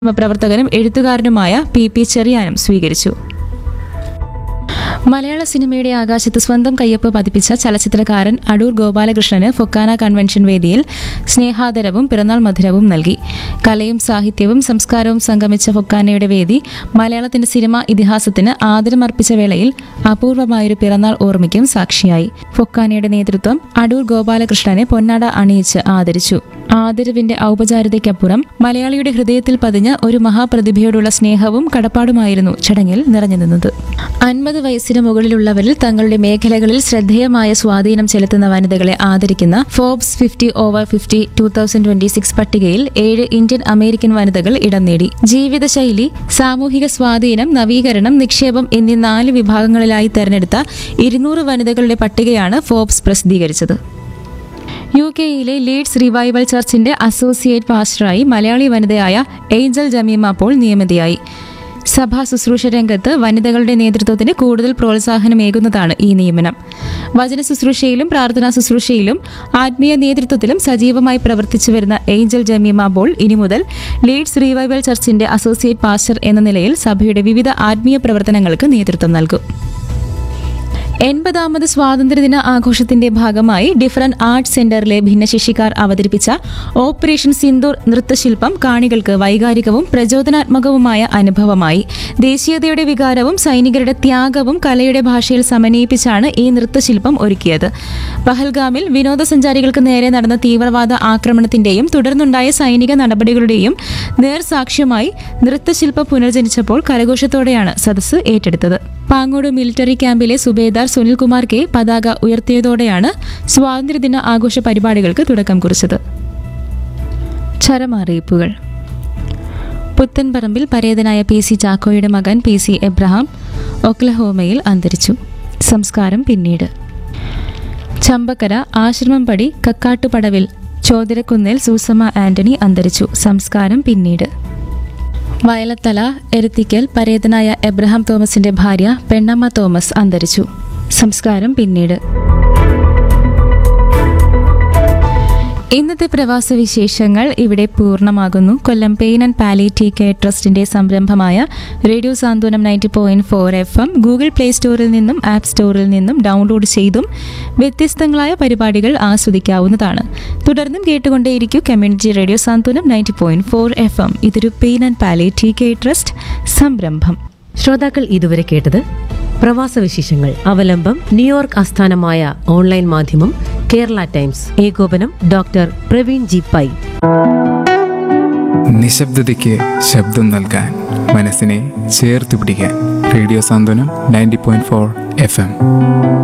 പ്രവർത്തകനും എഴുത്തുകാരനുമായ P P ചെറിയാനും സ്വീകരിച്ചു മലയാള സിനിമയുടെ ആകാശത്ത് സ്വന്തം കയ്യൊപ്പ് പതിപ്പിച്ച ചലച്ചിത്രകാരൻ അടൂർ ഗോപാലകൃഷ്ണന് ഫൊക്കാന കൺവെൻഷൻ വേദിയിൽ സ്നേഹാദരവും പിറന്നാൾ മധുരവും നൽകി കലയും സാഹിത്യവും സംസ്കാരവും സംഗമിച്ച ഫൊക്കാനയുടെ വേദി മലയാളത്തിന്റെ സിനിമാ ഇതിഹാസത്തിന് ആദരമർപ്പിച്ച വേളയിൽ അപൂർവമായൊരു പിറന്നാൾ ഓർമ്മയ്ക്കും സാക്ഷിയായി ഫൊക്കാനയുടെ നേതൃത്വം അടൂർ ഗോപാലകൃഷ്ണനെ പൊന്നാട അണിയിച്ച് ആദരിച്ചു ആദരവിന്റെ ഔപചാരികതയ്ക്കപ്പുറം മലയാളിയുടെ ഹൃദയത്തിൽ പതിഞ്ഞ ഒരു മഹാപ്രതിഭയോടുള്ള സ്നേഹവും കടപ്പാടുമായിരുന്നു ചടങ്ങിൽ നിറഞ്ഞു നിന്നത് അൻപത് വയസ്സിന് മുകളിലുള്ളവരിൽ തങ്ങളുടെ മേഖലകളിൽ ശ്രദ്ധേയമായ സ്വാധീനം ചെലുത്തുന്ന വനിതകളെ ആദരിക്കുന്ന Forbes fifty over fifty two thousand twenty six പട്ടികയിൽ ഏഴ് ഇന്ത്യൻ അമേരിക്കൻ വനിതകൾ ഇടം നേടി ജീവിതശൈലി സാമൂഹിക സ്വാധീനം നവീകരണം നിക്ഷേപം എന്നീ നാല് വിഭാഗങ്ങളിലായി തെരഞ്ഞെടുത്ത ഇരുന്നൂറ് വനിതകളുടെ പട്ടികയാണ് ഫോബ്സ് പ്രസിദ്ധീകരിച്ചത് യു കെയിലെ ലീഡ്സ് റിവൈവൽ ചർച്ചിന്റെ അസോസിയേറ്റ് പാസ്റ്ററായി മലയാളി വനിതയായ ഏഞ്ചൽ ജമീമ പോൾ നിയമിതയായി സഭാ ശുശ്രൂഷ രംഗത്ത് വനിതകളുടെ നേതൃത്വത്തിന് കൂടുതൽ പ്രോത്സാഹനമേകുന്നതാണ് ഈ നിയമനം വചന ശുശ്രൂഷയിലും പ്രാർത്ഥനാ ശുശ്രൂഷയിലും ആത്മീയ നേതൃത്വത്തിലും സജീവമായി പ്രവർത്തിച്ചു വരുന്ന ഏഞ്ചൽ ജമീമ ബോൾ ഇനി മുതൽ ലീഡ്സ് റിവൈവൽ ചർച്ചിന്റെ അസോസിയേറ്റ് പാസ്റ്റർ എന്ന നിലയിൽ സഭയുടെ വിവിധ ആത്മീയ പ്രവർത്തനങ്ങൾക്ക് നേതൃത്വം നൽകും എൺപതാമത് സ്വാതന്ത്ര്യദിന ആഘോഷത്തിന്റെ ഭാഗമായി ഡിഫറന്റ് ആർട്സ് സെന്ററിലെ ഭിന്നശേഷിക്കാർ അവതരിപ്പിച്ച ഓപ്പറേഷൻ സിന്ദൂർ നൃത്തശില്പം കാണികൾക്ക് വൈകാരികവും പ്രചോദനാത്മകവുമായ അനുഭവമായി ദേശീയതയുടെ വികാരവും സൈനികരുടെ ത്യാഗവും കലയുടെ ഭാഷയിൽ സമന്വയിപ്പിച്ചാണ് ഈ നൃത്തശില്പം ഒരുക്കിയത് പഹൽഗാമിൽ വിനോദസഞ്ചാരികൾക്ക് നേരെ നടന്ന തീവ്രവാദ ആക്രമണത്തിന്റെയും തുടർന്നുണ്ടായ സൈനിക നടപടികളുടെയും നേർസാക്ഷ്യമായി നൃത്തശില്പം പുനർജനിച്ചപ്പോൾ കരഘോഷത്തോടെയാണ് സദസ്സ് ഏറ്റെടുത്തത് പാങ്ങോട് മിലിറ്ററി ക്യാമ്പിലെ സുബേദാർ സുനിൽകുമാർ കെ പതാക ഉയർത്തിയതോടെയാണ് സ്വാതന്ത്ര്യദിന ആഘോഷ പരിപാടികൾക്ക് തുടക്കം കുറിച്ചത് ചരമറിയിപ്പുകൾ പുത്തൻപറമ്പിൽ പരേതനായ പി സി ചാക്കോയുടെ മകൻ പി സി എബ്രഹാം ഒക്ലഹോമയിൽ അന്തരിച്ചു സംസ്കാരം പിന്നീട് ചമ്പക്കര ആശ്രമം പടി കക്കാട്ടുപടവിൽ ചോതിരക്കുന്നിൽ സൂസമ്മ ആന്റണി അന്തരിച്ചു സംസ്കാരം പിന്നീട് വയലത്തല എരുത്തിക്കൽ പരേതനായ എബ്രഹാം തോമസിന്റെ ഭാര്യ പെണ്ണമ്മ തോമസ് അന്തരിച്ചു സംസ്കാരം പിന്നീട് ഇന്നത്തെ പ്രവാസ വിശേഷങ്ങൾ ഇവിടെ പൂർണ്ണമാകുന്നു Kollam pain and palliative care ട്രസ്റ്റിന്റെ സംരംഭമായ radio Santhwanam ninety point four F M Google play സ്റ്റോറിൽ നിന്നും ആപ്പ് സ്റ്റോറിൽ നിന്നും ഡൗൺലോഡ് ചെയ്തും വ്യത്യസ്തങ്ങളായ പരിപാടികൾ ആസ്വദിക്കാവുന്നതാണ് തുടർന്നും കേട്ടുകൊണ്ടേയിരിക്കൂ community radio Santhwanam ninety point four F M ഇതൊരു pain and palliative care trust സംരംഭം ശ്രോതാക്കൾ ഇതുവരെ കേട്ടത് പ്രവാസ വിശേഷങ്ങൾ അവലംബം ന്യൂയോർക്ക് ആസ്ഥാനമായ ഓൺലൈൻ മാധ്യമം കേരള ടൈംസ് ഏകോപനം ഡോക്ടർ പ്രവീൺ ജി പൈ നിശബ്ദതയ്ക്ക് ശബ്ദം നൽകാൻ മനസ്സിനെ ചേർത്ത് പിടിക്കാൻ radio Santhwanam ninety point four F M